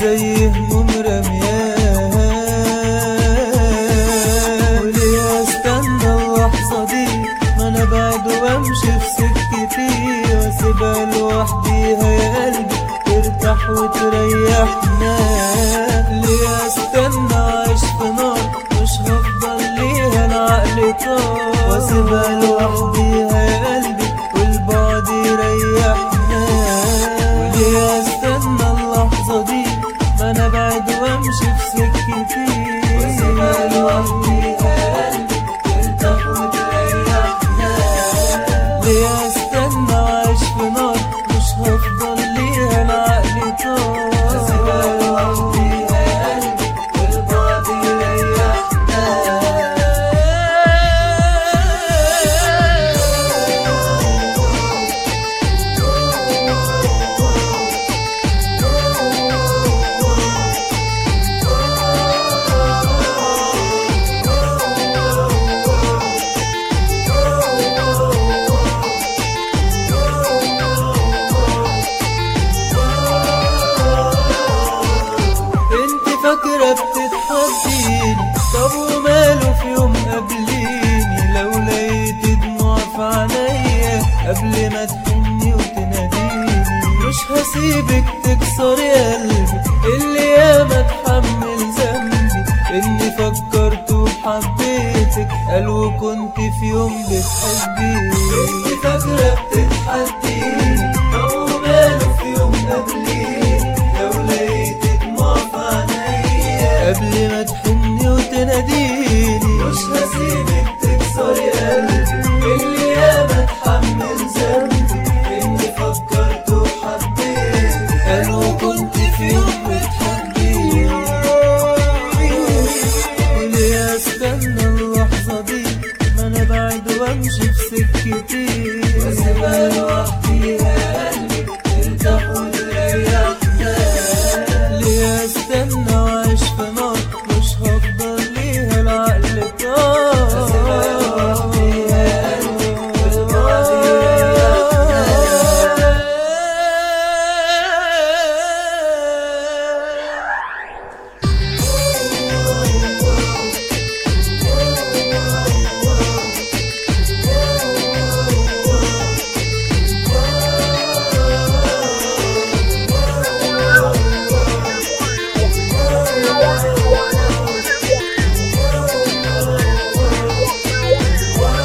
زي هموم رمياه وليه استنى اللحظة دي ما انا بعد وامشي في سكتي واسيبها لوحديها يا قلبي ترتاح وتريحنا ليه استنى عايش في نار مش هفضل ليها العقل طار واسيبها لوحديها يا قلبي والبعد يريحنا وليه استنى اللحظة دي ما انا بعد وامشي في سكتي واسيبها لوحديها يا قلبي ترتاح وتريحنا ليه استنى عايش في نار مش هفضل ليها العقل طار واسيبها لوحديها يا قلبي والبعد يريحنا انت فاكرة بتتحديني طب وماله في يوم قبليني لو لقيت دموع في عينيا قبل ما تحني وتناديني مش هسيبك تكسري قلبي اللي ياما اتحمل ذنبي اني فكرت وحبيتك قال وكنت في يوم بتحبيني انت فاكرة بتتحديني طب وماله في يوم قبليني لو لقيت دموع في عينيا قبل ما تحني وتناديني مش هسيبك تكسري قلبي اللي ياما اتحمل ذنبي اني فكرت وحبيت قال وكنت في يوم بتحبيني وليه استنى اللحظة دي ما انا بعد وامشي في سكتي واسيبها لوحديها يا قلبي ترتاح وتريحنا ليه استنى وعيش في نار مش هفضل ليها العقل طار واسيبها لوحديها يا قلبي والبعد يريحنا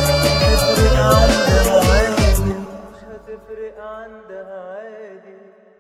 هتفرق عندها عادي مش هتفرق عندها عادي